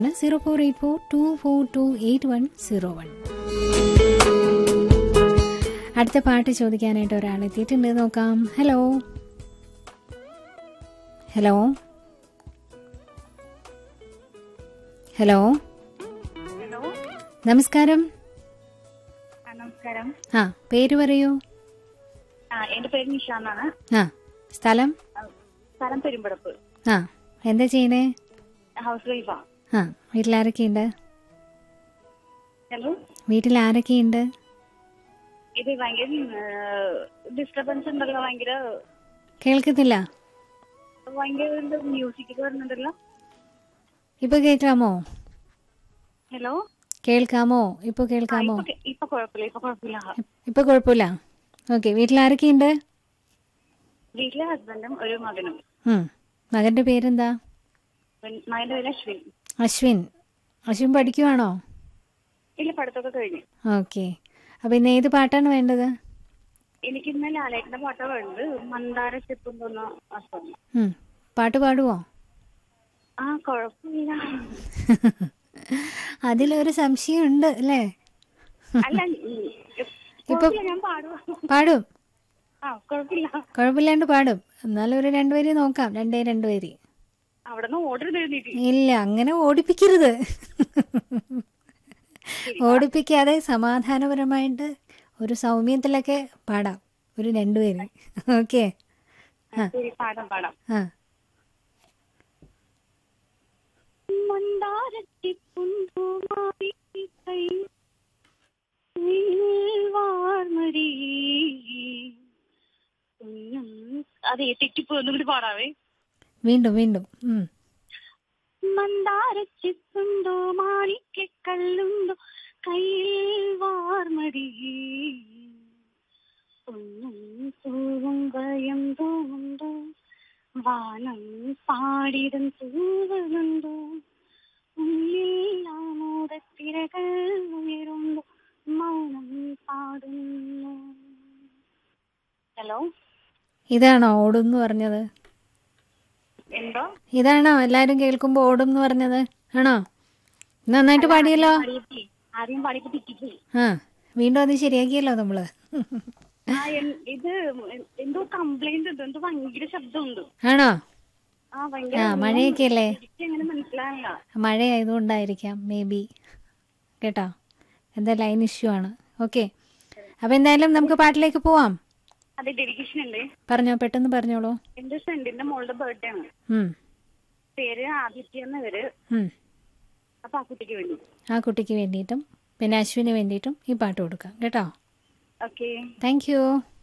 Zero four eight four two four two eight one zero one അടുത്ത പാട്ട് ചോദിക്കാനായിട്ട് ഒരാൾ എത്തിയിട്ടുണ്ട് നോക്കാം ഹലോ ഹലോ ഹലോ ഹലോ നമസ്കാരം ആ, നമസ്കാരം ആ പേര് പറയൂ ആ എന്റെ പേര് നിഷ എന്നാണ് ആ സ്ഥലം ആ, സ്ഥലം പെരുമ്പടപ്പ് ആ എന്താ ചെയ്യണേ ഹൗസ് വൈഫാ ആ വീട്ടിലാരൊക്കെയുണ്ട് ഹലോ വീട്ടിൽ ആരൊക്കെയുണ്ട് ഇത് ഭയങ്കര ഡിസ്റ്റർബൻസ് ഉണ്ടല്ലോ ഭയങ്കര കേൾക്കുന്നില്ല ഭയങ്കര മ്യൂസിക് ഒക്കെ വരുന്നുണ്ടല്ലോ ഇപ്പൊ കേൾക്കാമോ ഹലോ കേൾക്കാമോ ഇപ്പൊ ആ, കേൾക്കാമോ ഇപ്പൊ കേ- ഇപ്പൊ കുഴപ്പമില്ല ഇപ്പൊ കുഴപ്പമില്ല ഇപ്പൊ കുഴപ്പമില്ല ഓക്കെ വീട്ടിൽ ആരൊക്കെയുണ്ട് വീട്ടിലെ ഹസ്ബൻഡും ഒരു മകനും ഉം. മകന്റെ പേരെന്താ പിന്നെ മകന്റെ പേര് അശ്വിൻ അശ്വിൻ അശ്വിൻ പഠിക്കുവാണോ ഇല്ല പഠിത്തമൊക്കെ കഴിഞ്ഞു ഓക്കെ അപ്പൊ ഇന്ന് ഏത് പാട്ടാണ് വേണ്ടത് എനിക്ക് ഇന്ന് ലാലേട്ടന്റെ പാട്ടാ വേണ്ടത് മന്ദാര സ്റ്റെപ്പ് തോന്നുന്ന അസം ഉം. പാട്ട് പാടുവോ ആ കുഴപ്പമില്ല അതിലൊരു സംശയമുണ്ട് അല്ലേ അല്ല ഉം, കുഴപ്പമില്ല ഞാൻ പാടുവാ പാടും ആ കുഴപ്പമില്ല കുഴപ്പമില്ലാണ്ട് പാടും എന്നാലും ഒരു രണ്ടുപേര് നോക്കാം രണ്ടേ രണ്ടുപേര് അവിടെ നിന്ന് ഓർഡർ എഴുതിയിട്ട് ഇല്ല അങ്ങനെ ഓടിപ്പിക്കരുത് ഓടിപ്പിക്കാതെ സമാധാനപരമായിട്ട് ഒരു സൗമ്യത്തിലൊക്കെ പാടാം ഒരു രണ്ടുപേര് ഓക്കെ ആ ശരി പാടാം പാടാം ആ മന്ദാരത്തിപ്പുന്തുമായി കൈ വാർമടി കുഞ്ഞും അതെ തെറ്റിപ്പോ ഒന്നും കൂടി പാടാവേ വീണ്ടും വീണ്ടും ഉം. മന്ദാരച്ചിപ്പുണ്ടോ മാണിക്കല്ലുണ്ടോ കയ്യിൽ വാർമടി പൊന്നും പൂവും ഭയം തോന്നുണ്ടോ വാനം പാടിടം തൂവലുണ്ടോ ഉള്ളിൽ ആമോദത്തിരകൾ ഉയരുണ്ടോ മൗനം പാടുന്നു ഹലോ ഇതാണോ ഓടും എന്ന് പറഞ്ഞത് എന്തോ ഇതാണോ എല്ലാരും കേൾക്കുമ്പോ ഓടും എന്ന് പറഞ്ഞത് ആണോ നന്നായിട്ട് പാടിയല്ലോ പാടിയപ്പോ ആദ്യം പാടിയപ്പോ തെറ്റിപ്പോയി ആ വീണ്ടും അത് ശരിയാക്കിയല്ലോ നമ്മള് ആ എൻ- ഇത് എന്തോ കംപ്ലൈന്റ് ഉണ്ട് എന്തോ ഭയങ്കര ശബ്ദമുണ്ട് ആണോ ആ ഭയങ്കര ആ മഴയൊക്കെ അല്ലേ എനിക്ക് അങ്ങനെ മനസ്സിലാവില്ല മഴ ആയതുകൊണ്ടായിരിക്കാം മേ ബി കേട്ടോ എന്താ ലൈൻ ഇഷ്യൂ ആണ് ഓക്കെ അപ്പൊ എന്തായാലും നമുക്ക് പാട്ടിലേക്ക് പോവാം അതെ ഡെഡിക്കേഷൻ ഉണ്ട് പറഞ്ഞോ പെട്ടെന്ന് പറഞ്ഞോളൂ എന്റെ ഫ്രണ്ടിന്റെ മോളുടെ ബർത്ത്ഡേ ആണ് ഉം, പേര് ആദിത്യ എന്നവര് ഉം. അപ്പൊ ആ കുട്ടിക്ക് വേണ്ടി ആ കുട്ടിക്ക് വേണ്ടിയിട്ടും പിന്നെ അശ്വിന് വേണ്ടിയിട്ടും ഈ പാട്ട് കൊടുക്കാം കേട്ടോ ഓക്കെ താങ്ക് യു